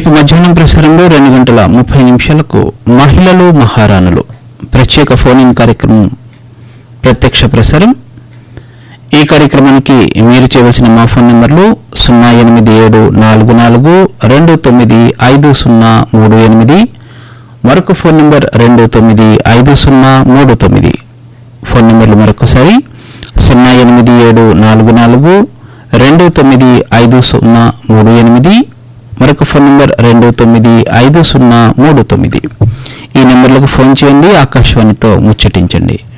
రేపు మధ్యాహ్నం ప్రసారంలో రెండు గంటల ముప్పై నిమిషాలకు మహిళలు మహారాణులు ప్రత్యేక ఫోన్ ఇన్ కార్యక్రమం ప్రత్యక్ష ప్రసారం ఈ కార్యక్రమానికి మీరు చేయవలసిన మా ఫోన్ నెంబర్లు సున్నా ఎనిమిది ఏడు నాలుగు నాలుగు రెండు తొమ్మిది ఐదు సున్నా మూడు ఎనిమిది మరొక ఫోన్ నెంబర్ రెండు తొమ్మిది ఐదు సున్నా మూడు తొమ్మిది ఫోన్ నెంబర్లు మరొకసారి సున్నా ఎనిమిది ఏడు నాలుగు నాలుగు రెండు తొమ్మిది ఐదు సున్నా మూడు ఎనిమిది మరొక ఫోన్ నెంబర్ రెండు తొమ్మిది ఐదు సున్నా మూడు తొమ్మిది ఈ నెంబర్లకు ఫోన్ చేయండి ఆకాశవాణితో ముచ్చటించండి